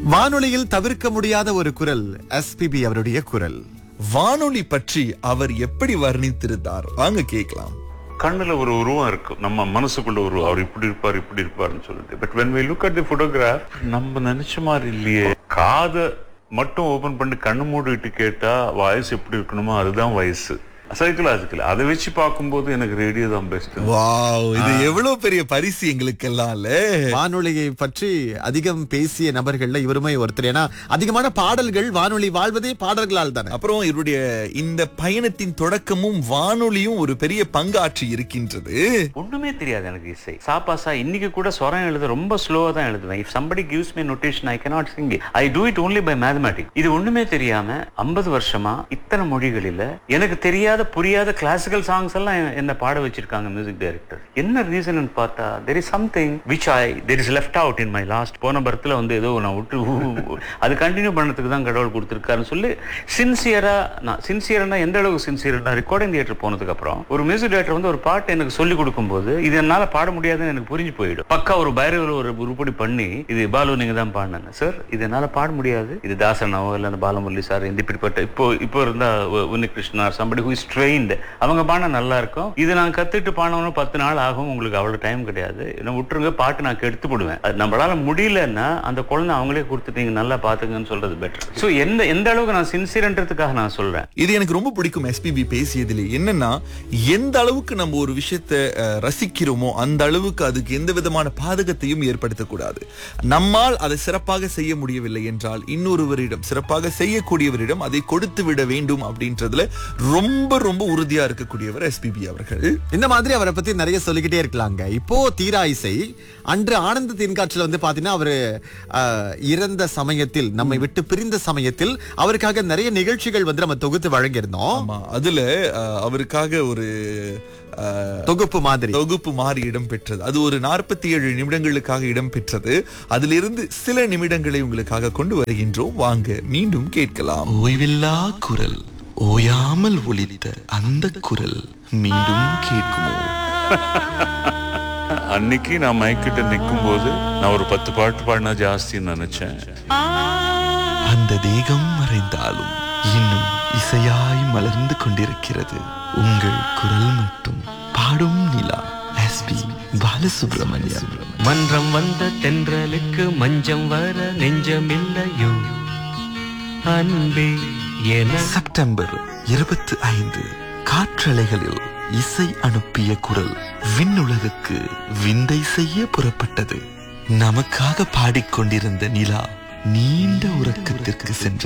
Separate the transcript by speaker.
Speaker 1: வானொலியில் தவிர்க்க முடியாத ஒரு குரல் எஸ்பிபி அவருடைய குரல்
Speaker 2: வானொலி பற்றி அவர் எப்படி வர்ணித்திருந்தார் வாங்க கேட்கலாம்
Speaker 3: கண்ணுல ஒரு உருவம் இருக்கும் நம்ம மனசுக்குள்ள ஒரு அவர் இப்படி இருப்பார் இப்படி இருப்பாருன்னு சொல்லிட்டு but when we look at the photograph நம்ம நினைச்ச மாதிரி இல்லையே காதை மட்டும் ஓபன் பண்ணி கண்ணு மூடிட்டு கேட்டா வயசு எப்படி இருக்கணுமோ அதுதான் வயசு சைக்கலாஜிக்கல் அதை வச்சு பார்க்கும்போது எனக்கு ரேடியோ தான் பெஸ்ட்
Speaker 2: வாவ் இது எவ்வளவு பெரிய பரிசு எங்களுக்கெல்லாம்ல
Speaker 1: வானொலியை பற்றி அதிகம் பேசிய நபர்கள்ல இவருமே ஒருத்தர் ஏன்னா அதிகமான பாடல்கள் வானொலி வாழ்வதே பாடல்களால் தானே
Speaker 2: அப்புறம் இவருடைய இந்த பயணத்தின் தொடக்கமும் வானொலியும் ஒரு பெரிய பங்காற்றி இருக்கின்றது
Speaker 4: ஒண்ணுமே தெரியாது எனக்கு இசை சாப்பாசா இன்னைக்கு கூட ஸ்வரம் எழுத ரொம்ப ஸ்லோவா தான் எழுதுவேன் if somebody gives me notation i cannot sing it i do it only by mathematics இது ஒண்ணுமே தெரியாம 50 வருஷமா இத்தனை மொழிகளில எனக்கு தெரியாத புரியாத கிளாசிக்கல் சாங்ஸ் எல்லாம் எ- என்ன பாட வச்சிருக்காங்க மியூசிக் டைரக்டர் என்ன ரீசன் பார்த்தா there is something which i there is left out in my last போன பர்த்ல வந்து ஏதோ நான் விட்டு ஊ, ஊ, அது கண்டினியூ பண்ணதுக்கு தான் கடவுள் கொடுத்துருக்காருன்னு சொல்லி சின்சியரா நான் சின்சியர்னா எந்த அளவுக்கு சின்சியர்னா ரெக்கார்டிங் தியேட்டர் போனதுக்கு அப்புறம் ஒரு மியூசிக் டைரக்டர் வந்து ஒரு பாட்டு எனக்கு சொல்லி கொடுக்கும்போது இது என்னால பாட முடியாதுன்னு எனக்கு புரிஞ்சு போயிடும் பக்கா ஒரு பைரவர் ஒரு உருப்படி பண்ணி இது பாலு நீங்க தான் பாடினாங்க சார் இது என்னால பாட முடியாது இது தாசனாவோ இல்ல அந்த பாலமுரளி சார் இந்த இப்படிப்பட்ட இப்போ இப்போ இருந்தா உ- Unnikrishna somebody who is trained அவங்க பாடினா நல்லா இருக்கும் இது நான் கத்துட்டு பாடணும் பத்து நாள் ஆகும் உங்களுக்கு அவ்வளவு டைம் கிடையாது என்ன விட்டுருங்க பாட்டு நான் கெடுத்து போடுவேன் அது நம்மளால முடியலன்னா அந்த குழந்தை அவங்களே கொடுத்துட்டு நீங்க நல்லா பாத்துங்கன்னு சொல்றது பெட்டர் ஸோ எந்த எந்த அளவுக்கு நான் சின்சியர்ன்றதுக்காக நான் சொல்றேன்
Speaker 2: இது எனக்கு ரொம்ப பிடிக்கும் எஸ்பிபி பேசியதுல என்னன்னா எந்த அளவுக்கு நம்ம ஒரு விஷயத்தை அஹ், ரசிக்கிறோமோ அந்த அளவுக்கு அதுக்கு எந்த விதமான பாதகத்தையும் ஏற்படுத்தக்கூடாது நம்மால் அதை சிறப்பாக செய்ய முடியவில்லை என்றால் இன்னொருவரிடம் சிறப்பாக செய்யக்கூடியவரிடம் அதை கொடுத்து விட வேண்டும் அப்படின்றதுல ரொம்ப ரொம்ப உறுதியா இருக்கக்கூடியவர் எஸ்பிபி அவர்கள்
Speaker 1: இந்த மாதிரி அவரை பத்தி நிறைய சொல்லிக்கிட்டே இருக்கலாங்க இப்போ தீரா இசை அன்று ஆனந்த தென்காற்றில் வந்து பாத்தீங்கன்னா அவரு ஆஹ், இறந்த சமயத்தில் நம்மை விட்டு பிரிந்த சமயத்தில் அவருக்காக நிறைய நிகழ்ச்சிகள் வந்து நம்ம தொகுத்து வழங்கியிருந்தோம்
Speaker 2: ஆமா அதுல அஹ், அவருக்காக ஒரு அஹ்,
Speaker 1: தொகுப்பு மாதிரி
Speaker 2: தொகுப்பு மாறி இடம்பெற்றது அது ஒரு நாற்பத்தி ஏழு நிமிடங்களுக்காக இடம்பெற்றது அதிலிருந்து சில நிமிடங்களை உங்களுக்காக கொண்டு வருகின்றோம் வாங்க மீண்டும் கேட்கலாம்
Speaker 5: ஓய்வில்லா குரல் ஓயாமல் ஒலித்த அந்த குரல் மீண்டும் கேட்குமோ
Speaker 3: அன்னைக்கு நான் மைக்கிட்ட நிற்கும் போது நான் ஒரு பத்து பாட்டு பாடினா ஜாஸ்தின்னு நினைச்சேன்
Speaker 5: அந்த தேகம் மறைந்தாலும் இன்னும் இசையாய் மலர்ந்து கொண்டிருக்கிறது உங்கள் குரல் மட்டும் பாடும் நிலா எஸ்பி பாலசுப்ரமணியம்
Speaker 6: மன்றம் வந்த தென்றலுக்கு மஞ்சம் வர நெஞ்சமில்லையோ அன்பே என
Speaker 5: செப்டம்பர் இருபத்தி ஐந்து காற்றலைகளில் இசை அனுப்பிய குரல் விண்ணுலகுக்கு விந்தை செய்ய புறப்பட்டது நமக்காக பாடிக்கொண்டிருந்த நிலா நீண்ட உறக்கத்திற்கு சென்றது